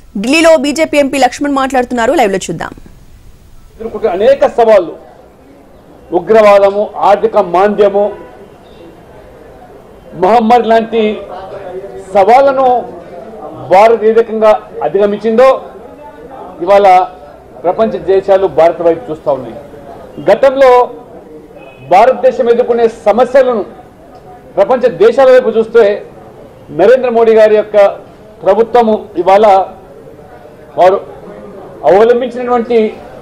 ఢిల్లీలో BJP MP Laxman మాట్లాడుతున్నారు live లో చూద్దాం ఎదుర్కొంటున్న అనేక సవాళ్లు ఉగ్రవాదము ఆర్థిక మాంద్యము మహమ్మద్ లాంటి సవాళ్లను భారత్ ఏ రకంగా అధిగమించిందో ఇవాళ ప్రపంచ దేశాలు భారత్ వైపు చూస్తూ ఉన్నాయి గతంలో భారతదేశం ఎదుర్కొనే సమస్యలను ప్రపంచ దేశాల వైపు చూస్తే నరేంద్ర మోడీ గారి యొక్క ప్రభుత్వము ఇవాళ వారు అవలంబించినటువంటి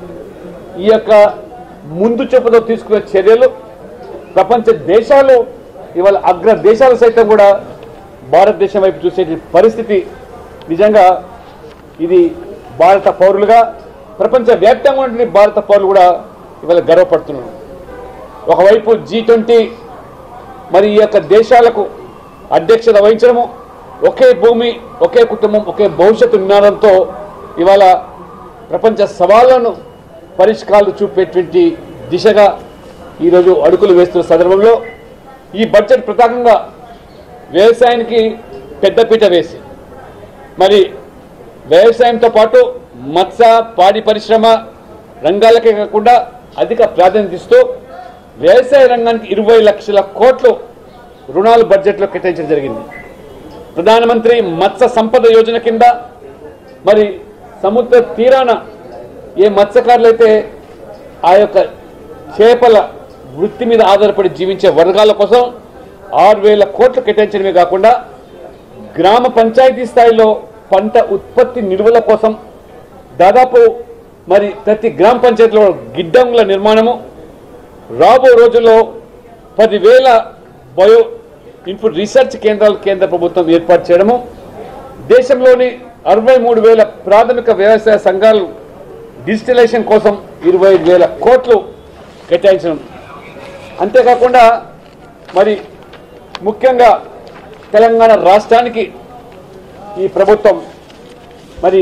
ఈ యొక్క ముందు చూపుతో తీసుకునే చర్యలు ప్రపంచ దేశాలు ఇవాళ అగ్ర దేశాలు సైతం కూడా భారతదేశం వైపు చూసే పరిస్థితి నిజంగా ఇది భారత పౌరులుగా ప్రపంచ వ్యాప్తంగా ఉన్నటువంటి భారత పౌరులు కూడా ఇవాళ గర్వపడుతున్నారు ఒకవైపు జీ ట్వంటీ మరి ఈ యొక్క దేశాలకు అధ్యక్షత వహించడము ఒకే భూమి ఒకే కుటుంబం ఒకే భవిష్యత్తు నినాదంతో ఇవాళ ప్రపంచ సవాళ్లను పరిష్కారాలు చూపేటువంటి దిశగా ఈరోజు అడుగులు వేస్తున్న సందర్భంలో ఈ బడ్జెట్ ప్రధానంగా వ్యవసాయానికి పెద్దపీట వేసి మరి వ్యవసాయంతో పాటు మత్స్య పాడి పరిశ్రమ రంగాలకే కాకుండా అధిక ప్రాధాన్యత ఇస్తూ వ్యవసాయ రంగానికి ఇరవై లక్షల కోట్లు రుణాలు బడ్జెట్లో కేటాయించడం జరిగింది ప్రధానమంత్రి మత్స్య సంపద యోజన కింద మరి సముద్ర తీరాన ఏ మత్స్యకారులైతే ఆ యొక్క చేపల వృత్తి మీద ఆధారపడి జీవించే వర్గాల కోసం ఆరు వేల కోట్లు కేటాయించడమే కాకుండా గ్రామ పంచాయతీ స్థాయిలో పంట ఉత్పత్తి నిల్వల కోసం దాదాపు మరి ప్రతి గ్రామ పంచాయతీలో గిడ్డంగుల నిర్మాణము రాబో రోజుల్లో పదివేల బయో ఇన్పుట్ రీసెర్చ్ కేంద్రాలు కేంద్ర ప్రభుత్వం ఏర్పాటు చేయడము దేశంలోని అరవై మూడు వేల ప్రాథమిక వ్యవసాయ సంఘాలు డిజిటలైజేషన్ కోసం ఇరవై ఐదు వేల కోట్లు కేటాయించడం అంతేకాకుండా మరి ముఖ్యంగా తెలంగాణ రాష్ట్రానికి ఈ ప్రభుత్వం మరి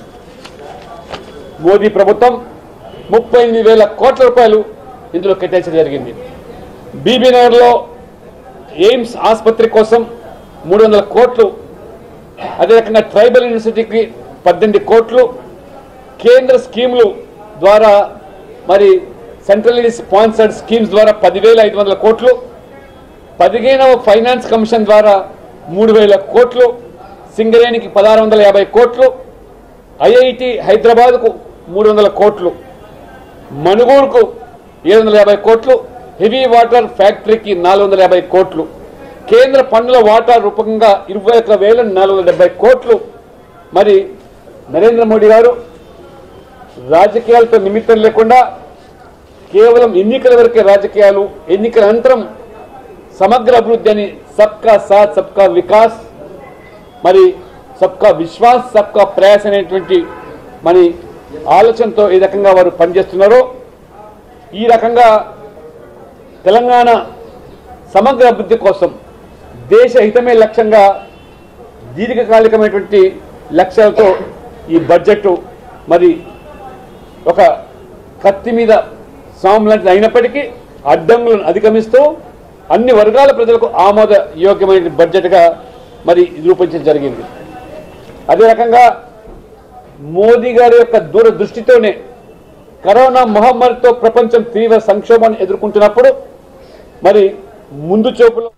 మోదీ ప్రభుత్వం ముప్పై ఎనిమిది వేల కోట్ల రూపాయలు ఇందులో కేటాయించడం జరిగింది బీబీ నగర్లో ఎయిమ్స్ ఆసుపత్రి కోసం మూడు వందల కోట్లు అదే రకంగా ట్రైబల్ యూనివర్సిటీకి పద్దెనిమిది కోట్లు కేంద్ర స్కీములు ద్వారా మరి సెంట్రల్లీ స్పాన్సర్డ్ స్కీమ్స్ ద్వారా పదివేల ఐదు వందల కోట్లు పదిహేనవ ఫైనాన్స్ కమిషన్ ద్వారా మూడు వేల కోట్లు సింగరేణికి పదహారు వందల యాభై కోట్లు ఐఐటి హైదరాబాద్కు మూడు వందల కోట్లు మనుగూరుకు ఏడు వందల యాభై కోట్లు హెవీ వాటర్ ఫ్యాక్టరీకి నాలుగు వందల యాభై కోట్లు కేంద్ర పన్నుల వాటా రూపంగా ఇరవై ఒక్క వేల నాలుగు వందల డెబ్బై కోట్లు మరి నరేంద్ర మోడీ గారు రాజకీయాలతో నిమిత్తం లేకుండా కేవలం ఎన్నికల వరకే రాజకీయాలు ఎన్నికల అనంతరం సమగ్ర అభివృద్ధి అని సబ్కా సాత్ సబ్కా వికాస్ మరి సబ్కా విశ్వాస్ సబ్కా ప్రయాస్ అనేటువంటి మరి ఆలోచనతో ఈ రకంగా వారు పనిచేస్తున్నారో ఈ రకంగా తెలంగాణ సమగ్ర అభివృద్ధి కోసం దేశ హితమే లక్ష్యంగా దీర్ఘకాలికమైనటువంటి లక్ష్యాలతో ఈ బడ్జెట్ మరి ఒక కత్తి మీద సాము లాంటిది అయినప్పటికీ అడ్డంకులను అధిగమిస్తూ అన్ని వర్గాల ప్రజలకు ఆమోద యోగ్యమైన బడ్జెట్గా మరి ఇది రూపొందించడం జరిగింది అదే రకంగా మోదీ గారి యొక్క దూరదృష్టితోనే కరోనా మహమ్మారితో ప్రపంచం తీవ్ర సంక్షోభాన్ని ఎదుర్కొంటున్నప్పుడు మరి ముందు చూపులో